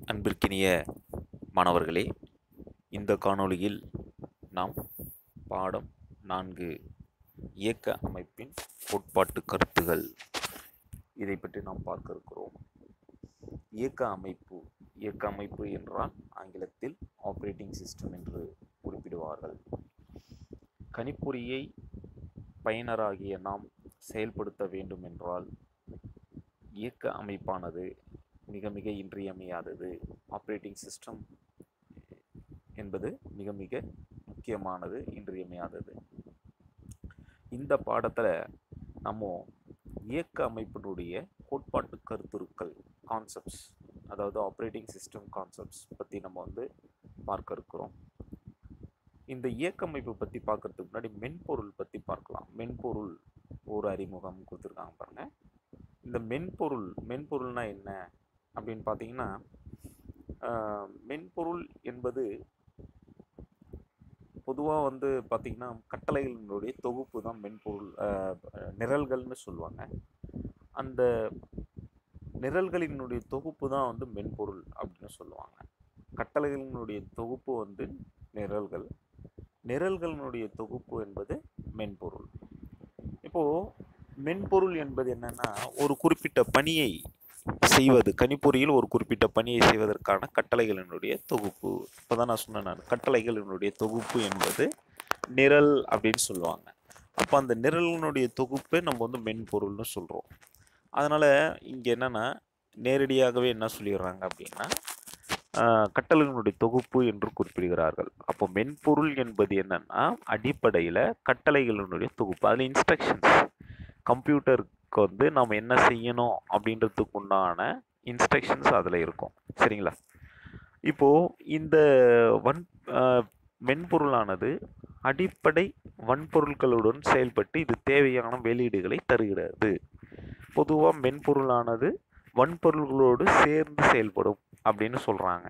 அன்பிற்கினிய மாணவர்களே இந்த காணொளியில் நாம் பாடம் நான்கு இயக்க அமைப்பின் கோட்பாட்டு கருத்துகள் இதை பற்றி நாம் பார்க்க இருக்கிறோம் இயக்க அமைப்பு இயக்க அமைப்பு என்றால் ஆங்கிலத்தில் ஆப்ரேட்டிங் சிஸ்டம் என்று குறிப்பிடுவார்கள் கணிப்பொறியை பயனராகிய நாம் செயல்படுத்த வேண்டும் என்றால் இயக்க அமைப்பானது மிக மிக இன்றியமையாதது ஆப்ரேட்டிங் சிஸ்டம் என்பது மிக மிக முக்கியமானது இன்றியமையாதது இந்த பாடத்தில் நம்ம இயக்க அமைப்பினுடைய கோட்பாட்டு கருத்துருக்கள் கான்செப்ட்ஸ் அதாவது ஆப்ரேட்டிங் சிஸ்டம் கான்செப்ட்ஸ் பற்றி நம்ம வந்து பார்க்க இருக்கிறோம் இந்த இயக்க அமைப்பு பற்றி பார்க்கறதுக்கு முன்னாடி மென்பொருள் பற்றி பார்க்கலாம் மென்பொருள் ஒரு அறிமுகம் கொடுத்துருக்காங்க பாருங்க இந்த மென்பொருள் மென்பொருள்னா என்ன அப்படின்னு பார்த்தீங்கன்னா ஆஹ், மென்பொருள் என்பது பொதுவாக வந்து பார்த்திங்கன்னா கட்டளைகளினுடைய தொகுப்பு தான் மென்பொருள் ஆஹ், நிரல்கள்னு சொல்லுவாங்க அந்த நிரல்களினுடைய தொகுப்பு தான் வந்து மென்பொருள் அப்படின்னு சொல்லுவாங்க கட்டளைகளினுடைய தொகுப்பு வந்து நிரல்கள் நிரல்களினுடைய தொகுப்பு என்பது மென்பொருள் இப்போது மென்பொருள் என்பது என்னன்னா ஒரு குறிப்பிட்ட பணியை செய்வது கணிப்பொறியில் ஒரு குறிப்பிட்ட பணியை செய்வதற்கான கட்டளைகளினுடைய தொகுப்பு இப்போ தான் நான் சொன்னேன் நான் கட்டளைகளினுடைய தொகுப்பு என்பது நிரல் அப்படின்னு சொல்லுவாங்க அப்போ அந்த நிரலினுடைய தொகுப்பை நம்ம வந்து மென்பொருள்னு சொல்கிறோம் அதனால் இங்கே என்னென்னா நேரடியாகவே என்ன சொல்லிடுறாங்க அப்படின்னா ஆஹ், கட்டளைகளுடைய தொகுப்பு என்று குறிப்பிடுகிறார்கள் அப்போ மென்பொருள் என்பது என்னன்னா அடிப்படையில் கட்டளைகளினுடைய தொகுப்பு அதில் இன்ஸ்ட்ரக்ஷன்ஸ் கம்ப்யூட்டருக்கு வந்து நாம் என்ன செய்யணும் அப்படின்றதுக்கு உண்டான இன்ஸ்ட்ரக்ஷன்ஸ் அதில் இருக்கும் சரிங்களா இப்போது இந்த வன் ஆஹ், மென்பொருளானது அடிப்படை வன்பொருட்களுடன் செயல்பட்டு இது தேவையான வெளியீடுகளை தருகிறது பொதுவாக மென்பொருளானது வன்பொருள்களோடு சேர்ந்து செயல்படும் அப்படின்னு சொல்கிறாங்க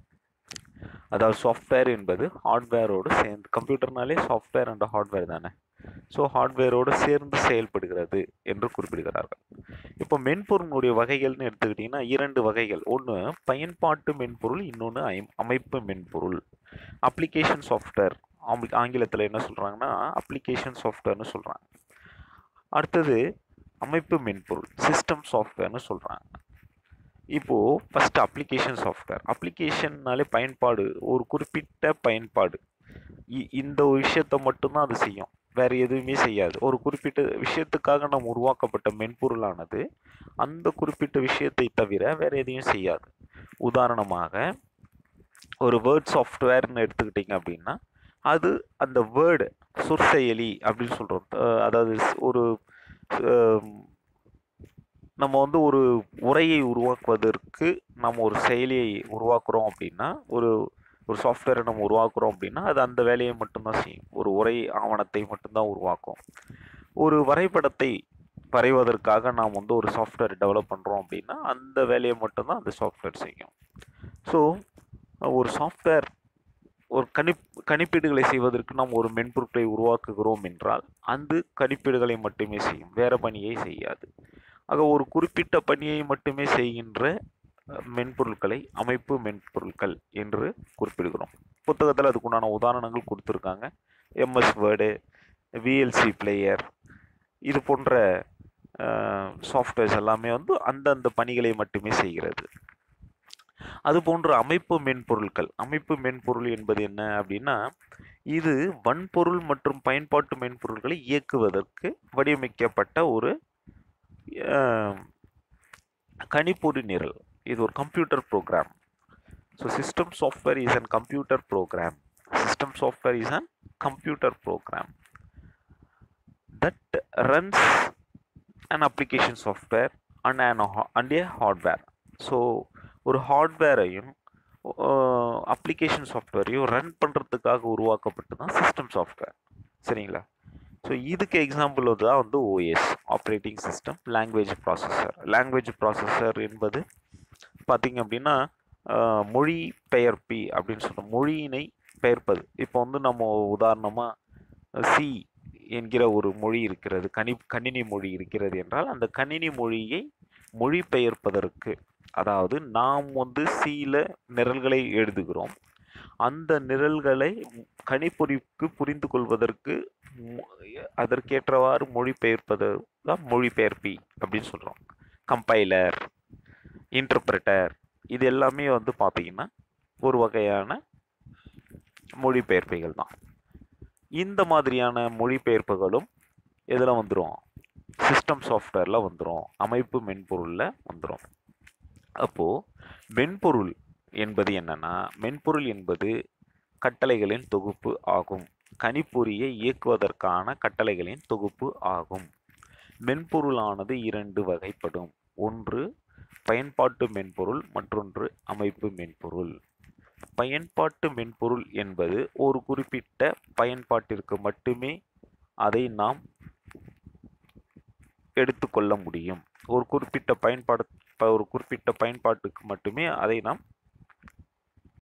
அதாவது சாஃப்ட்வேர் என்பது ஹார்ட்வேரோடு சேர்ந்து கம்ப்யூட்டர்னாலே சாஃப்ட்வேர் அண்ட் ஹார்ட்வேர் தானே ஸோ ஹார்ட்வேரோடு சேர்ந்து செயல்படுகிறது என்று குறிப்பிடுகிறார்கள் இப்போ மென்பொருளுடைய வகைகள்னு எடுத்துக்கிட்டிங்கன்னா இரண்டு வகைகள் ஒன்று பயன்பாட்டு மென்பொருள் இன்னொன்று அமைப்பு மென்பொருள் அப்ளிகேஷன் சாஃப்ட்வேர் ஆங்கிலத்தில் என்ன சொல்கிறாங்கன்னா அப்ளிகேஷன் சாஃப்ட்வேர்னு சொல்கிறாங்க அடுத்தது அமைப்பு மென்பொருள் சிஸ்டம் சாஃப்ட்வேர்னு சொல்கிறாங்க இப்போது ஃபஸ்ட்டு அப்ளிகேஷன் சாஃப்ட்வேர் அப்ளிகேஷன்னாலே பயன்பாடு ஒரு குறிப்பிட்ட பயன்பாடு இ- இந்த ஒரு விஷயத்தை மட்டும்தான் அது செய்யும் வேறு எதுவுமே செய்யாது ஒரு குறிப்பிட்ட விஷயத்துக்காக நாம் உருவாக்கப்பட்ட மென்பொருளானது அந்த குறிப்பிட்ட விஷயத்தை தவிர வேறு எதையும் செய்யாது உதாரணமாக ஒரு வேர்ட் சாஃப்ட்வேர்னு எடுத்துக்கிட்டிங்க அப்படின்னா அது அந்த வேர்டு சொற்செயலி அப்படின்னு சொல்கிறோம் அதாவது ஸ்- ஒரு அஹ், நம்ம வந்து ஒரு உரையை உருவாக்குவதற்கு நம்ம ஒரு செயலியை உருவாக்குறோம் அப்படின்னா ஒரு ஒரு சாஃப்ட்வேரை நம்ம உருவாக்குறோம் அப்படின்னா அது அந்த வேலையை மட்டும்தான் செய்யும் ஒரு உரை ஆவணத்தை மட்டும்தான் உருவாக்கும் ஒரு வரைபடத்தை வரைவதற்காக நாம் வந்து ஒரு சாஃப்ட்வேர் டெவலப் பண்ணுறோம் அப்படின்னா அந்த வேலையை மட்டும்தான் அந்த சாஃப்ட்வேர் செய்யும் ஸோ ஒரு சாஃப்ட்வேர் ஒரு கணிப் கணிப்பீடுகளை செய்வதற்கு நாம் ஒரு மென்பொருட்களை உருவாக்குகிறோம் என்றால் அந்த கணிப்பீடுகளை மட்டுமே செய்யும் வேற பணியை செய்யாது ஆக ஒரு குறிப்பிட்ட பணியை மட்டுமே செய்கின்ற அஹ், மென்பொருட்களை அமைப்பு மென்பொருட்கள் என்று குறிப்பிடுகிறோம் புத்தகத்தில் அதுக்குண்டான உதாரணங்கள் கொடுத்துருக்காங்க எம்எஸ் வேர்டு விஎல்சி பிளேயர் இது போன்ற சாஃப்ட்வேர்ஸ் எல்லாமே வந்து அந்தந்த பணிகளை மட்டுமே செய்கிறது அது போன்ற அமைப்பு மென்பொருட்கள் அமைப்பு மென்பொருள் என்பது என்ன அப்படின்னா இது வன்பொருள் மற்றும் பயன்பாட்டு மென்பொருள்களை இயக்குவதற்கு வடிவமைக்கப்பட்ட ஒரு அஹ், கணிப்பொறி நிரல் இது ஒரு computer program so system software is an computer program system software is an computer program that runs an application software and an ho- and a hardware so ஒரு ஹார்ட்வேரையும் அப்ளிகேஷன் சாஃப்ட்வேரையும் ரன் பண்ணுறதுக்காக உருவாக்கப்பட்டு தான் சிஸ்டம் சாஃப்ட்வேர் சரிங்களா so இதுக்கு example தான் வந்து OS operating system language processor language processor என்பது பார்த்திங்க அப்படின்னா ஆஹ், மொழி பெயர்ப்பி அப்படின்னு சொல்கிறோம் மொழியினை பெயர்ப்பது இப்போ வந்து நம்ம உதாரணமாக சி என்கிற ஒரு மொழி இருக்கிறது கணி கணினி மொழி இருக்கிறது என்றால் அந்த கணினி மொழியை மொழிபெயர்ப்பதற்கு அதாவது நாம் வந்து சியில் நிரல்களை எழுதுகிறோம் அந்த நிரல்களை கணிப்பொறிக்கு புரிந்து கொள்வதற்கு மொ- அதற்கேற்றவாறு மொழிபெயர்ப்பது தான் மொழிபெயர்ப்பி அப்படின்னு சொல்கிறோம் கம்பைலர் இன்டர்பிரட்டர் இது எல்லாமே வந்து பார்த்தீங்கன்னா ஒரு வகையான மொழிபெயர்ப்பிகள் தான் இந்த மாதிரியான மொழிபெயர்ப்புகளும் இதில் வந்துடும் சிஸ்டம் சாஃப்ட்வேரில் வந்துடும் அமைப்பு மென்பொருளில் வந்துடும் அப்போது மென்பொருள் என்பது என்னன்னா மென்பொருள் என்பது கட்டளைகளின் தொகுப்பு ஆகும் கணிப்பொறியை இயக்குவதற்கான கட்டளைகளின் தொகுப்பு ஆகும் மென்பொருளானது இரண்டு வகைப்படும் ஒன்று பயன்பாட்டு மென்பொருள் மற்றொன்று அமைப்பு மென்பொருள் பயன்பாட்டு மென்பொருள் என்பது ஒரு குறிப்பிட்ட பயன்பாட்டிற்கு மட்டுமே அதை நாம் எடுத்துக்கொள்ள முடியும் ஒரு குறிப்பிட்ட பயன்பாடு ப- ஒரு குறிப்பிட்ட பயன்பாட்டுக்கு மட்டுமே அதை நாம்